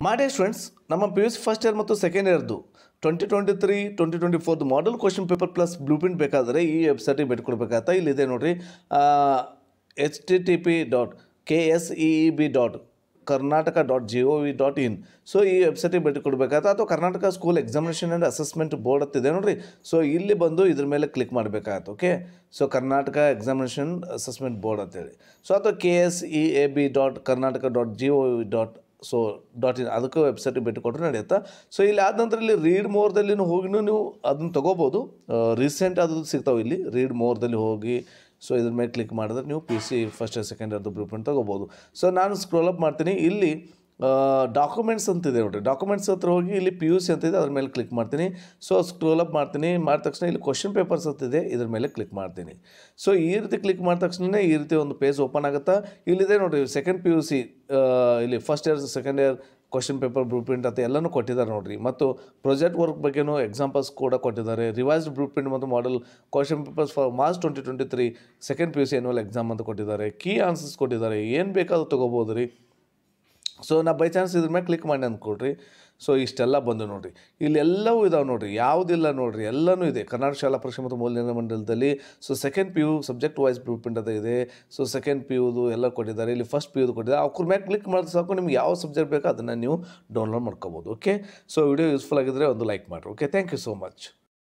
ಮಾಡಿ ಸ್ಟೂಡೆಂಟ್ಸ್ ನಮ್ಮ P U C first year ಮತ್ತು ಸೆಕೆಂಡ್ ಇಯರ್ದು twenty twenty three twenty twenty ಫೋರ್ದು model question paper plus blueprint ಬೇಕಾದರೆ ಈ ವೆಬ್ಸೈಟಿಗೆ ಭೇಟಿ ಕೊಡಬೇಕಾಗತ್ತಾ ಇಲ್ಲಿದೆ ನೋಡಿರಿ H T T P dot K S E E B dot Karnataka dot G O V dot in so ಈ ವೆಬ್ಸೈಟಿಗೆ ಭೇಟಿ ಕೊಡಬೇಕಾಗತ್ತೆ ಅಥವಾ Karnataka school examination and assessment board ಅಂತಿದೆ ನೋಡಿರಿ ಸೊ ಇಲ್ಲಿ ಬಂದು ಇದ್ರ ಮೇಲೆ ಕ್ಲಿಕ್ ಮಾಡಬೇಕಾಗತ್ತೆ okay so Karnataka examination assessment board ಅಂತೇಳಿ ಸೊ ಅಥವಾ K S E A B dot Karnataka dot G O V dot so dot in ಅದಕ್ಕೂ ವೆಬ್ಸೈಟಿಗೆ ಭೇಟಿ ಕೊಟ್ಟರೆ ನಡೆಯುತ್ತಾ ಸೊ ಇಲ್ಲಿ ಆದ ನಂತರ ಇಲ್ಲಿ ರೀಡ್ ಮೋರ್ದಲ್ಲಿ ಹೋಗಿನೂ ನೀವು ಅದನ್ನು ತೊಗೋಬೋದು ರೀಸೆಂಟ್ ಅದು ಸಿಗ್ತಾವೆ ಇಲ್ಲಿ ರೀಡ್ ಮೋರ್ದಲ್ಲಿ ಹೋಗಿ ಸೊ ಇದ್ರ ಮೇಲೆ ಕ್ಲಿಕ್ ಮಾಡಿದ್ರೆ ನೀವು ಪಿ ಸಿ ಫಸ್ಟ್ ಸೆಕೆಂಡ್ ಅದು ಬ್ಲೂ ಪ್ರಿಂಟ್ ತೊಗೋಬೋದು ಸೊ ನಾನು ಸ್ಕ್ರೋಲ್ ಅಪ್ ಮಾಡ್ತೀನಿ ಇಲ್ಲಿ ಡಾಕ್ಯುಮೆಂಟ್ಸ್ ಅಂತಿದೆ ನೋಡಿರಿ ಡಾಕ್ಯುಮೆಂಟ್ಸ್ ಹತ್ರ ಹೋಗಿ ಇಲ್ಲಿ ಪಿ ಯು ಸಿ ಅಂತಿದೆ ಅದ್ರ ಮೇಲೆ ಕ್ಲಿಕ್ ಮಾಡ್ತೀನಿ ಸೊ ಸ್ಕ್ರೋಲ್ ಅಪ್ ಮಾಡ್ತೀನಿ ಮಾಡಿದ ತಕ್ಷಣ ಇಲ್ಲಿ ಕ್ವಶನ್ ಪೇಪರ್ಸ್ ಅಂತಿದೆ ಇದ್ರ ಮೇಲೆ ಕ್ಲಿಕ್ ಮಾಡ್ತೀನಿ ಸೊ ಈ ರೀತಿ ಕ್ಲಿಕ್ ಮಾಡಿದ ತಕ್ಷಣ ಈ ರೀತಿ ಒಂದು ಪೇಜ್ ಓಪನ್ ಆಗುತ್ತಾ ಇಲ್ಲಿದೆ ನೋಡಿರಿ ಸೆಕೆಂಡ್ ಪಿ ಯು ಸಿ ಇಲ್ಲಿ first year second year question paper blue print ಅಂತ ಎಲ್ಲನೂ ಕೊಟ್ಟಿದ್ದಾರೆ ನೋಡಿರಿ ಮತ್ತು ಪ್ರಾಜೆಕ್ಟ್ ವರ್ಕ್ ಬಗ್ಗೆನೂ ಎಕ್ಸಾಂಪಲ್ಸ್ ಕೂಡ ಕೊಟ್ಟಿದ್ದಾರೆ ರಿವೈಸ್ಡ್ ಬ್ಲೂ ಪ್ರಿಂಟ್ ಮತ್ತು model question papers for March twenty twenty three second P U C annual exam ಅಂತ ಕೊಟ್ಟಿದ್ದಾರೆ ಕೀ ಆನ್ಸರ್ಸ್ ಕೊಟ್ಟಿದ್ದಾರೆ ಏನು ಬೇಕಾದ್ರೂ ತೊಗೋಬೋದು ರೀ ಸೊ ನಾ ಬೈ ಚಾನ್ಸ್ ಇದ್ರ ಮೇಲೆ ಕ್ಲಿಕ್ ಮಾಡಿ ಅಂದ್ಕೊಡ್ರಿ ಸೊ ಇಷ್ಟೆಲ್ಲ ಬಂದು ನೋಡಿರಿ ಇಲ್ಲಿ ಎಲ್ಲವೂ ಇದಾವೆ ನೋಡಿರಿ ಯಾವುದಿಲ್ಲ ನೋಡಿರಿ ಎಲ್ಲನೂ ಇದೆ ಕರ್ನಾಟಕ ಶಾಲಾ ಪರೀಕ್ಷೆ ಮತ್ತು ಮೌಲ್ಯನಿರ್ಣಯ ಮಂಡಲದಲ್ಲಿ so second P U subject wise blue print ಅಂತ ಇದೆ ಸೊ ಸೆಕೆಂಡ್ ಪಿ ಯುದು ಎಲ್ಲ ಕೊಟ್ಟಿದ್ದಾರೆ ಇಲ್ಲಿ ಫಸ್ಟ್ ಪಿ ಯುದು ಕೊಟ್ಟಿದ್ದಾರೆ ಅವ್ರ ಮೇಲೆ ಕ್ಲಿಕ್ ಮಾಡಿದ್ರೆ ಸಾಕು ನಿಮ್ಗೆ ಯಾವ ಸಬ್ಜೆಕ್ಟ್ ಬೇಕೋ ಅದನ್ನು ನೀವು ಡೌನ್ಲೋಡ್ ಮಾಡ್ಕೋಬೋದು ಓಕೆ ಸೊ ವಿಡಿಯೋ ಯೂಸ್ಫುಲ್ ಆಗಿದ್ದರೆ ಒಂದು ಲೈಕ್ ಮಾಡಿರಿ okay thank you so much